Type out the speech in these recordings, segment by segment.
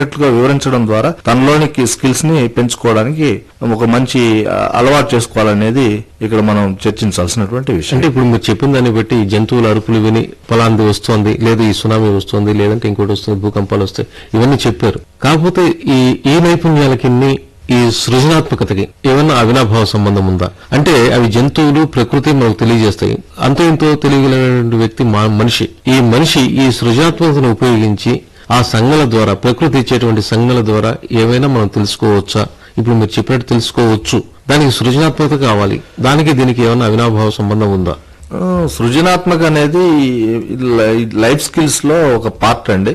గా వివరించడం ద్వారా తనలోని స్కిల్స్ ని పెంచుకోవడానికి ఒక మంచి ఆ, అలవాటు చేసుకోవాలనేది ఇక్కడ మనం చర్చించాల్సినటువంటి విషయం అంటే ఇప్పుడు మీరు చెప్పిన దాన్ని బట్టి ఈ జంతువుల అరుపులు విని పలాంది వస్తోంది లేదా ఈ సునామీ వస్తుంది లేదంటే ఇంకోటి వస్తుంది భూకంపాలు వస్తాయి ఇవన్నీ చెప్పారు కాకపోతే ఈ ఈ నైపుణ్యాలకి ఈ సృజనాత్మకతకి ఏమన్నా అవినాభావ సంబంధం ఉందా అంటే అవి జంతువులు ప్రకృతి మనకు తెలియజేస్తాయి అంతో ఇంతో తెలియగలిగినటువంటి వ్యక్తి మా- మనిషి ఈ మనిషి ఈ సృజనాత్మకతను ఉపయోగించి ఆ సంఘాల ద్వారా ప్రకృతి ఇచ్చేటువంటి సంఘాల ద్వారా ఏమైనా మనం తెలుసుకోవచ్చా ఇప్పుడు మీరు చెప్పినట్టు తెలుసుకోవచ్చు దానికి సృజనాత్మకత కావాలి దానికి దీనికి ఏమైనా అవినాభావ సంబంధం ఉందా ఆ, సృజనాత్మక అనేది లై- లైఫ్ స్కిల్స్ లో ఒక పార్ట్ అండి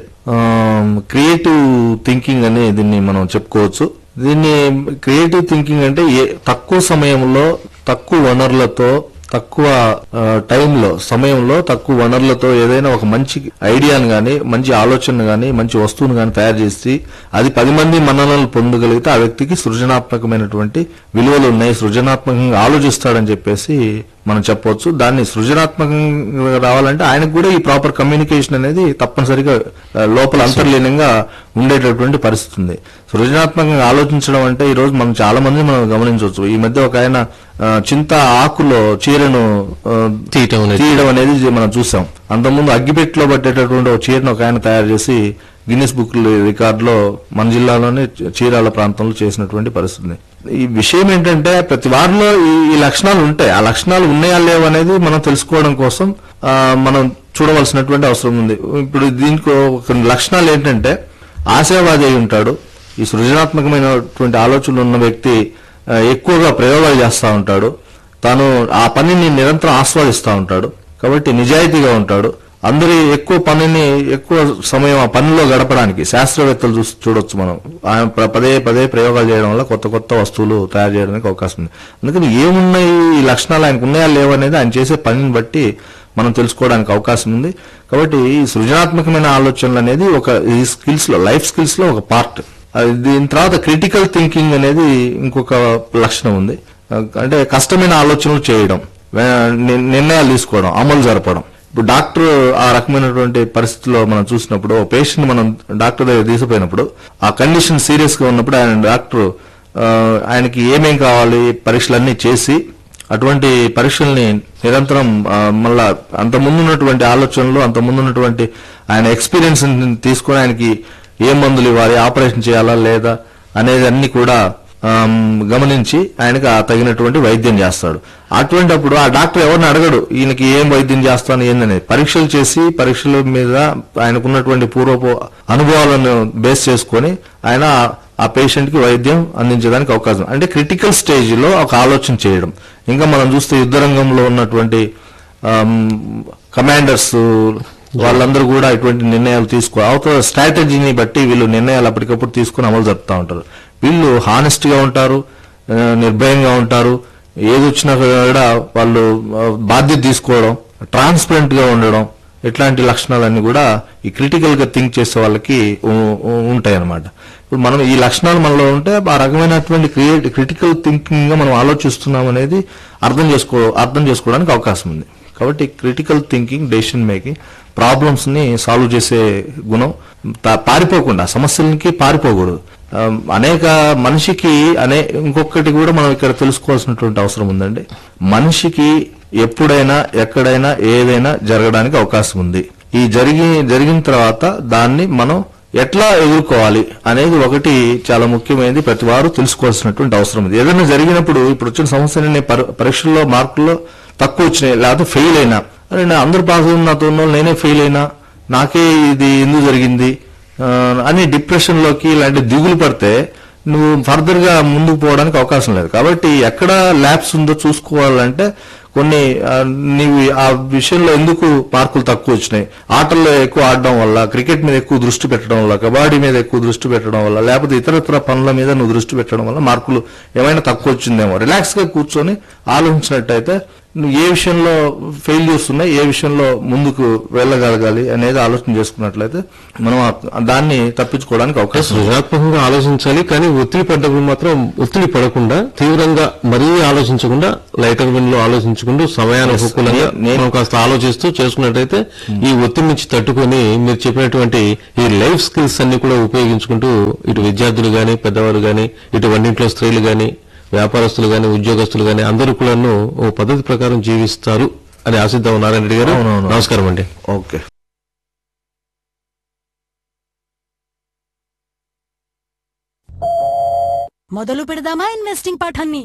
క్రియేటివ్ థింకింగ్ అని దీన్ని మనం చెప్పుకోవచ్చు దీన్ని క్రియేటివ్ థింకింగ్ అంటే ఏ- తక్కువ సమయంలో తక్కువ వనరులతో తక్కువ ఆ, టైంలో సమయంలో తక్కువ వనరులతో ఏదైనా ఒక మంచి ఐడియాను గాని మంచి ఆలోచన గాని మంచి వస్తువును గాని తయారు చేసి అది పది మంది మన్ననలు పొందగలిగితే ఆ వ్యక్తికి సృజనాత్మకమైనటువంటి విలువలు ఉన్నాయి సృజనాత్మకంగా ఆలోచిస్తాడని చెప్పేసి మనం చెప్పవచ్చు దాన్ని సృజనాత్మకంగా రావాలంటే ఆయనకు కూడా ఈ ప్రాపర్ కమ్యూనికేషన్ అనేది తప్పనిసరిగా ఆ, లోపల అంతర్లీనంగా ఉండేటటువంటి పరిస్థితి ఉంది సృజనాత్మకంగా ఆలోచించడం అంటే ఈ రోజు మనం చాలా మంది మనం గమనించవచ్చు ఈ మధ్య ఒక ఆయన ఆ, చింత ఆకులో చీరను ఆ, తీయటం అనేది తీయడం అనేది మనం చూసాం అంతకుముందు అగ్గిపెట్టిలో పట్టేటటువంటి ఒక చీరను ఒక ఆయన తయారు చేసి గిన్నిస్ బుక్ రికార్డులో మన జిల్లాలోనే చీరాల ప్రాంతంలో చేసినటువంటి పరిస్థితి ఉంది. ఈ విషయం ఏంటంటే ప్రతి వారిలో ఈ ఈ లక్షణాలు ఉంటాయి ఆ లక్షణాలు ఉన్నాయా లేవు అనేది మనం తెలుసుకోవడం కోసం ఆ, మనం చూడవలసినటువంటి అవసరం ఉంది ఇప్పుడు దీనికి ఒక లక్షణాలు ఏంటంటే ఆశావాది అయి ఉంటాడు ఈ సృజనాత్మకమైనటువంటి ఆలోచనలు ఉన్న వ్యక్తి ఆ, ఎక్కువగా ప్రయోగాలు చేస్తూ ఉంటాడు తాను ఆ పనిని నిరంతరం ఆస్వాదిస్తూ ఉంటాడు కాబట్టి నిజాయితీగా ఉంటాడు అందరి ఎక్కువ పనిని ఎక్కువ సమయం ఆ పనిలో గడపడానికి శాస్త్రవేత్తలు చూసి చూడొచ్చు మనం ఆయన ప్ర- పదే పదే ప్రయోగాలు చేయడం వల్ల కొత్త కొత్త వస్తువులు తయారు చేయడానికి అవకాశం ఉంది అందుకని ఏమున్నాయి ఈ లక్షణాలు ఆయనకు ఉన్నాయా లేవనేది ఆయన చేసే పనిని బట్టి మనం తెలుసుకోవడానికి అవకాశం ఉంది కాబట్టి ఈ సృజనాత్మకమైన ఆలోచనలు అనేది ఒక ఈ స్కిల్స్ లో లైఫ్ స్కిల్స్ లో ఒక పార్ట్ అది దీని తర్వాత క్రిటికల్ థింకింగ్ అనేది ఇంకొక లక్షణం ఉంది అంటే కష్టమైన ఆలోచనలు చేయడం వే- ని- నిర్ణయాలు తీసుకోవడం అమలు జరపడం ఇప్పుడు డాక్టర్ ఆ రకమైనటువంటి పరిస్థితిలో మనం చూసినప్పుడు పేషెంట్ మనం డాక్టర్ దగ్గర తీసుకుపోయినప్పుడు ఆ కండిషన్ సీరియస్ గా ఉన్నప్పుడు ఆయన డాక్టర్ ఆ, ఆయనకి ఏమేం కావాలి పరీక్షలన్నీ చేసి అటువంటి పరీక్షల్ని నిరంతరం ఆ, మళ్ళా అంత ముందున్నటువంటి ఆలోచనలు అంత ముందున్నటువంటి ఆయన ఎక్స్పీరియన్స్ తీసుకొని ఆయనకి ఏ మందులు ఇవ్వాలి ఆపరేషన్ చేయాలా లేదా అనేది అన్ని కూడా ఆమ్, గమనించి ఆయనకు ఆ తగినటువంటి వైద్యం చేస్తాడు అటువంటి అప్పుడు ఆ డాక్టర్ ఎవరిని అడగడు ఈయనకి ఏం వైద్యం చేస్తాను ఏందనేది పరీక్షలు చేసి పరీక్షల మీద ఆయనకున్నటువంటి పూర్వపు అనుభవాలను బేస్ చేసుకొని ఆయన ఆ పేషెంట్ కి వైద్యం అందించడానికి అవకాశం అంటే క్రిటికల్ స్టేజ్ లో ఒక ఆలోచన చేయడం ఇంకా మనం చూస్తే యుద్ధ రంగంలో ఉన్నటువంటి కమాండర్స్ వాళ్ళందరూ కూడా ఇటువంటి నిర్ణయాలు తీసుకో అవతల స్ట్రాటజీని బట్టి వీళ్ళు నిర్ణయాలు అప్పటికప్పుడు తీసుకుని అమలు జరుపుతూ ఉంటారు వీళ్ళు హానెస్ట్ గా ఉంటారు ఆ, నిర్భయంగా ఉంటారు ఏది వచ్చినా కూడా వాళ్ళు ఆ, బాధ్యత తీసుకోవడం ట్రాన్స్పరెంట్ గా ఉండడం ఇట్లాంటి లక్షణాలన్నీ కూడా ఈ క్రిటికల్ గా థింక్ చేసే వాళ్ళకి ఉంటాయి అన్నమాట ఇప్పుడు మనం ఈ లక్షణాలు మనలో ఉంటే ఆ రకమైనటువంటి క్రియేట్ క్రిటికల్ థింకింగ్ గా మనం ఆలోచిస్తున్నాం అనేది అర్థం చేసుకో అర్థం చేసుకోవడానికి అవకాశం ఉంది కాబట్టి critical thinking decision making problems ని సాల్వ్ చేసే గుణం తా- పారిపోకుండా సమస్యలకి పారిపోకూడదు ఆ, అనేక మనిషికి అనే ఇంకొకటి కూడా మనం ఇక్కడ తెలుసుకోవాల్సినటువంటి అవసరం ఉందండి మనిషికి ఎప్పుడైనా ఎక్కడైనా ఏదైనా జరగడానికి అవకాశం ఉంది ఈ జరిగి జరిగిన తర్వాత దాన్ని మనం ఎట్లా ఎదుర్కోవాలి అనేది ఒకటి చాలా ముఖ్యమైనది ప్రతి వారు తెలుసుకోవాల్సినటువంటి అవసరం ఉంది ఏదైనా జరిగినప్పుడు ఇప్పుడు వచ్చిన సమస్యని నేను పరి- పరీక్షల్లో మార్కుల్లో తక్కువ వచ్చినాయి లేకపోతే ఫెయిల్ అయినా అరే నా అందరు పాస్ అయిన నాతో ఉన్న వాళ్ళు నేనే ఫెయిల్ అయినా నాకే ఇది ఎందుకు జరిగింది ఆ, అని డిప్రెషన్ లోకి ఇలాంటి దిగులు పడితే నువ్వు ఫర్దర్ గా ముందుకు పోవడానికి అవకాశం లేదు కాబట్టి ఎక్కడ ల్యాబ్స్ ఉందో చూసుకోవాలంటే కొన్ని ఆ, నీవు ఆ విషయంలో ఎందుకు మార్కులు తక్కువ వచ్చినాయి ఆటల్లో ఎక్కువ ఆడడం వల్ల క్రికెట్ మీద ఎక్కువ దృష్టి పెట్టడం వల్ల కబడ్డీ మీద ఎక్కువ దృష్టి పెట్టడం వల్ల లేకపోతే ఇతరత్ర పనుల మీద నువ్వు దృష్టి పెట్టడం వల్ల మార్కులు ఏమైనా తక్కువ వచ్చిందేమో రిలాక్స్ గా కూర్చొని ఆలోచించినట్టయితే నువ్వు ఏ విషయంలో ఫెయిల్యూర్స్ ఉన్నాయి ఏ విషయంలో ముందుకు వెళ్ళగలగాలి అనేది ఆలోచన చేసుకున్నట్లయితే మనం ఆ- దాన్ని తప్పించుకోవడానికి అవకాశం ఉంది. సృజనాత్మకంగా ఆలోచించాలి కానీ ఒత్తిడి పడ్డప్పుడు మాత్రం ఒత్తిడి పడకుండా తీవ్రంగా మరీ ఆలోచించకుండా లైటర్ విన్ లో ఆలోచించుకుంటూ సమయానుకూలంగా నే- మనం కాస్త ఆలోచిస్తూ చేసుకున్నట్టయితే ఈ ఒత్తిడి నుంచి తట్టుకొని మీరు చెప్పినటువంటి ఈ లైఫ్ స్కిల్స్ అన్ని కూడా ఉపయోగించుకుంటూ ఇటు విద్యార్థులు గాని పెద్దవారు గాని ఇటు వంటింట్లో స్త్రీలు గాని వ్యాపారస్తులు గాని ఉద్యోగస్తులు గాని అందరూ కూడాను ఓ పద్ధతి ప్రకారం జీవిస్తారు అని ఆశిద్దాం నారాయణ రెడ్డి గారు అవునవును. నమస్కారం అండి ఓకే మొదలు పెడదామా ఇన్వెస్టింగ్ పాఠాన్ని